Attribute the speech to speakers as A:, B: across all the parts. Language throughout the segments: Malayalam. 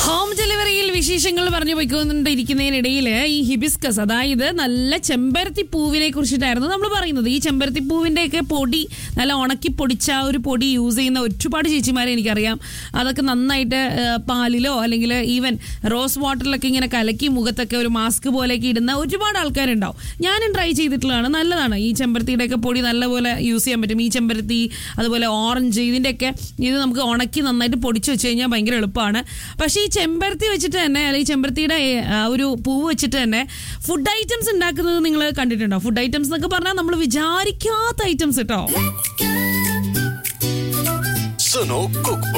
A: ഹോം ഡെലിവറിയിൽ വിശേഷങ്ങൾ പറഞ്ഞു പോയിക്കൊണ്ടിരിക്കുന്നതിനിടയിൽ ഈ ഹിബിസ്കസ് അതായത് നല്ല ചെമ്പരത്തി പൂവിനെ കുറിച്ചിട്ടായിരുന്നു നമ്മൾ പറയുന്നത് ഈ ചെമ്പരത്തി പൂവിന്റെ ഒക്കെ പൊടി നല്ല ഉണക്കി പൊടിച്ച ആ ഒരു പൊടി യൂസ് ചെയ്യുന്ന ഒരുപാട് ചേച്ചിമാരെ എനിക്കറിയാം അതൊക്കെ നന്നായിട്ട് ആ, പാലിലോ അല്ലെങ്കിൽ ഈവൻ റോസ് വാട്ടറിലൊക്കെ ഇങ്ങനെ കലക്കി മുഖത്തൊക്കെ ഒരു മാസ്ക് പോലെയൊക്കെ ഇടുന്ന ഒരുപാട് ആൾക്കാരുണ്ടാവും ഞാനും ട്രൈ ചെയ്തിട്ടുള്ളതാണ് നല്ലതാണ് ഈ ചെമ്പരത്തിയുടെയൊക്കെ പൊടി നല്ലപോലെ യൂസ് ചെയ്യാൻ പറ്റും ഈ ചെമ്പരത്തി അതുപോലെ ഓറഞ്ച് ഇതിൻ്റെയൊക്കെ ഇത് നമുക്ക് ഉണക്കി നന്നായിട്ട് പൊടിച്ച് വെച്ച് കഴിഞ്ഞാൽ ഭയങ്കര എളുപ്പമാണ് പക്ഷേ ഈ ചെമ്പരത്തി വെച്ചിട്ട് തന്നെ അല്ലെങ്കിൽ ചെമ്പരത്തിയുടെ ഏ, ആ, ഒരു പൂവ് വെച്ചിട്ട് തന്നെ ഫുഡ് ഐറ്റംസ് ഉണ്ടാക്കുന്നത് നിങ്ങൾ കണ്ടിട്ടുണ്ടോ ഫുഡ് ഐറ്റംസ് എന്നൊക്കെ പറഞ്ഞാൽ നമ്മൾ വിചാരിക്കാത്ത ഐറ്റംസ് കേട്ടോ
B: സുനോ കുക്ക്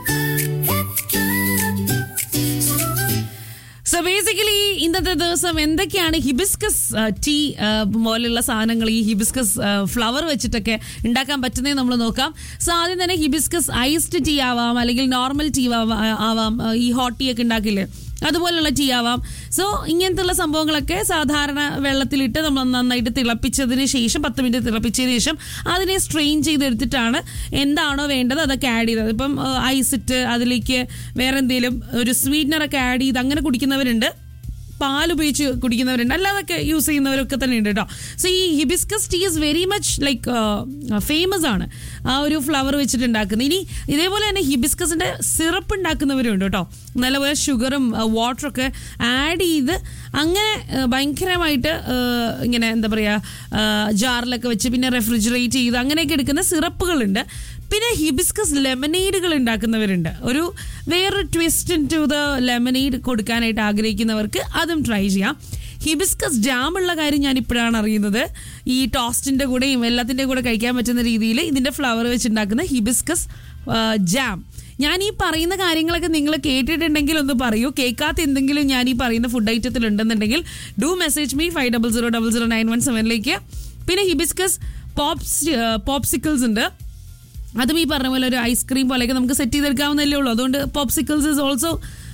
A: സോ ബേസിക്കലി ഇന്നത്തെ ദിവസം എന്തൊക്കെയാണ് ഹിബിസ്കസ് ടീ പോലുള്ള സാധനങ്ങൾ ഈ ഹിബിസ്കസ് ഫ്ലവർ വെച്ചിട്ടൊക്കെ ഉണ്ടാക്കാൻ പറ്റുന്നത് നമ്മൾ നോക്കാം സോ ആദ്യം തന്നെ ഹിബിസ്കസ് ഐസ്ഡ് ടീ ആവാം അല്ലെങ്കിൽ നോർമൽ ടീ ആവാം ആ, ഈ ഹോട്ട് ടീ ഒക്കെ ഉണ്ടാക്കില്ലേ അതുപോലുള്ള ടീ ആവാം സോ ഇങ്ങനത്തുള്ള സംഭവങ്ങളൊക്കെ സാധാരണ വെള്ളത്തിലിട്ട് നമ്മൾ നന്നായിട്ട് തിളപ്പിച്ചതിന് ശേഷം പത്ത് മിനിറ്റ് തിളപ്പിച്ചതിന് ശേഷം അതിനെ സ്ട്രെയിൻ ചെയ്തെടുത്തിട്ടാണ് എന്താണോ വേണ്ടത് അതൊക്കെ ആഡ് ചെയ്തത് ഇപ്പം ഐസ് ഇട്ട് അതിലേക്ക് വേറെ എന്തെങ്കിലും ഒരു സ്വീറ്റ്നറൊക്കെ ആഡ് ചെയ്ത് അങ്ങനെ കുടിക്കുന്നവരുണ്ട് പാൽ ഉപയോഗിച്ച് കുടിക്കുന്നവരുണ്ട് അല്ലാതൊക്കെ യൂസ് ചെയ്യുന്നവരൊക്കെ തന്നെ ഉണ്ട് കേട്ടോ സോ ഈ hibiscus tea is very much like famous ആണ് ആ ഒരു ഫ്ലവർ വെച്ചിട്ട് ഉണ്ടാക്കുന്നത് ഇനി ഇതേപോലെ തന്നെ ഹിബിസ്കസിന്റെ സിറപ്പ് ഉണ്ടാക്കുന്നവരുണ്ട് കേട്ടോ നല്ലപോലെ ഷുഗറും വാട്ടറൊക്കെ ആഡ് ചെയ്ത് അങ്ങനെ ആ, ഭയങ്കരമായിട്ട് ആ, ഇങ്ങനെ എന്താ പറയുക ജാറിലൊക്കെ വെച്ച് പിന്നെ റെഫ്രിജറേറ്റ് ചെയ്ത് അങ്ങനെയൊക്കെ എടുക്കുന്ന സിറപ്പുകളുണ്ട് പിന്നെ ഹിബിസ്കസ് ലെമനേഡുകൾ ഉണ്ടാക്കുന്നവരുണ്ട് ഒരു വേറൊരു twist into the lemonade കൊടുക്കാനായിട്ട് ആഗ്രഹിക്കുന്നവർക്ക് അതും ട്രൈ ചെയ്യാം ഹിബിസ്കസ് ജാം ഉള്ള കാര്യം ഞാൻ ഇപ്പോഴാണ് അറിയുന്നത് ഈ ടോസ്റ്റിന്റെ കൂടെയും എല്ലാത്തിൻ്റെ കൂടെ കഴിക്കാൻ പറ്റുന്ന രീതിയിൽ ഇതിന്റെ ഫ്ലവർ വെച്ചുണ്ടാക്കുന്ന ഹിബിസ്കസ് ജാം ഞാൻ ഈ പറയുന്ന കാര്യങ്ങളൊക്കെ നിങ്ങൾ കേട്ടിട്ടുണ്ടെങ്കിൽ ഒന്ന് പറയൂ കേൾക്കാത്ത എന്തെങ്കിലും ഞാൻ ഈ പറയുന്ന ഫുഡ് ഐറ്റത്തിൽ ഉണ്ടെന്നുണ്ടെങ്കിൽ do message me five double zero double zero nine one സെവനിലേക്ക് പിന്നെ ഹിബിസ്കസ് പോപ്സ് പോപ്സിക്കിൾസ് ഉണ്ട് അതും ഈ പറഞ്ഞ പോലെ ഒരു ഐസ്ക്രീം പോലെയൊക്കെ നമുക്ക് സെറ്റ് ചെയ്തെടുക്കാവുന്നല്ലേ ഉള്ളൂ അതുകൊണ്ട് പോപ്സിക്കിൾസ് ഇസ് ഓൾസോ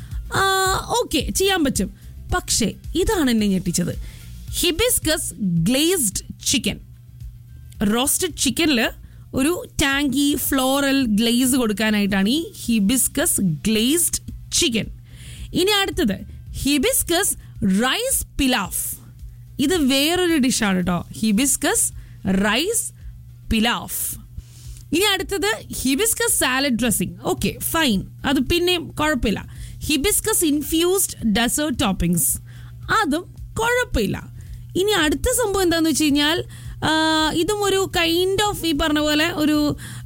A: ഓക്കെ ചെയ്യാൻ പറ്റും പക്ഷേ ഇതാണ് എന്നെ ഞെട്ടിച്ചത് ഹിബിസ്കസ് ഗ്ലേസ്ഡ് ചിക്കൻ റോസ്റ്റഡ് ചിക്കനിൽ ഒരു ടാങ്കി ഫ്ലോറൽ ഗ്ലേസ് കൊടുക്കാനായിട്ടാണ് ഈ ഹിബിസ്കസ് ഗ്ലേസ്ഡ് ചിക്കൻ ഇനി അടുത്തത് ഹിബിസ്കസ് റൈസ് പിലാഫ് ഇത് വേറൊരു ഡിഷാണ് കേട്ടോ ഹിബിസ്കസ് റൈസ് പിലാഫ് ഇനി അടുത്തത് hibiscus salad dressing okay fine അത് പിന്നെയും കുഴപ്പമില്ല ഹിബിസ്കസ് ഇൻഫ്യൂസ്ഡ് ഡെസേർട്ട് ടോപ്പിംഗ്സ് അതും കുഴപ്പമില്ല ഇനി അടുത്ത സംഭവം എന്താണെന്ന് വെച്ച് കഴിഞ്ഞാൽ ആ, ഇതും ഒരു കൈൻഡ് ഓഫ് ഈ പറഞ്ഞ പോലെ ഒരു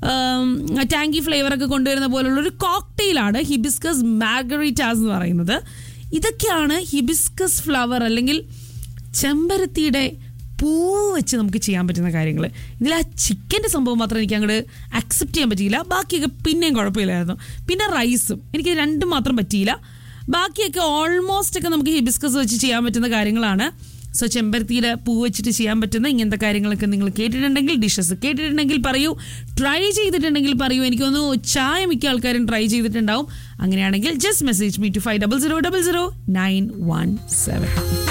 A: ടാങ്കി ഫ്ലേവർ ഒക്കെ കൊണ്ടുവരുന്ന പോലുള്ള ഒരു കോക്ടെയിലാണ് ഹിബിസ്കസ് മാർഗറിറ്റാസ് എന്ന് പറയുന്നത് ഇതൊക്കെയാണ് ഹിബിസ്കസ് ഫ്ലവർ അല്ലെങ്കിൽ ചെമ്പരത്തിയുടെ പൂ വെച്ച് നമുക്ക് ചെയ്യാൻ പറ്റുന്ന കാര്യങ്ങൾ ഇതിൽ ആ ചിക്കൻ്റെ സംഭവം മാത്രം എനിക്ക് അങ്ങോട്ട് അക്സെപ്റ്റ് ചെയ്യാൻ പറ്റിയില്ല ബാക്കിയൊക്കെ പിന്നെയും കുഴപ്പമില്ലായിരുന്നു പിന്നെ റൈസും എനിക്ക് രണ്ടും മാത്രം പറ്റിയില്ല ബാക്കിയൊക്കെ ഓൾമോസ്റ്റ് ഒക്കെ നമുക്ക് ഹിബിസ്കസ് വെച്ച് ചെയ്യാൻ പറ്റുന്ന കാര്യങ്ങളാണ് സോ ചെമ്പരത്തിയുടെ പൂ വെച്ചിട്ട് ചെയ്യാൻ പറ്റുന്ന ഇങ്ങനത്തെ കാര്യങ്ങളൊക്കെ നിങ്ങൾ കേട്ടിട്ടുണ്ടെങ്കിൽ ഡിഷസ് കേട്ടിട്ടുണ്ടെങ്കിൽ പറയൂ ട്രൈ ചെയ്തിട്ടുണ്ടെങ്കിൽ പറയൂ എനിക്കൊന്ന് ചായ മിക്ക ആൾക്കാരും ട്രൈ ചെയ്തിട്ടുണ്ടാവും അങ്ങനെയാണെങ്കിൽ just message me to five double zero double zero nine one seven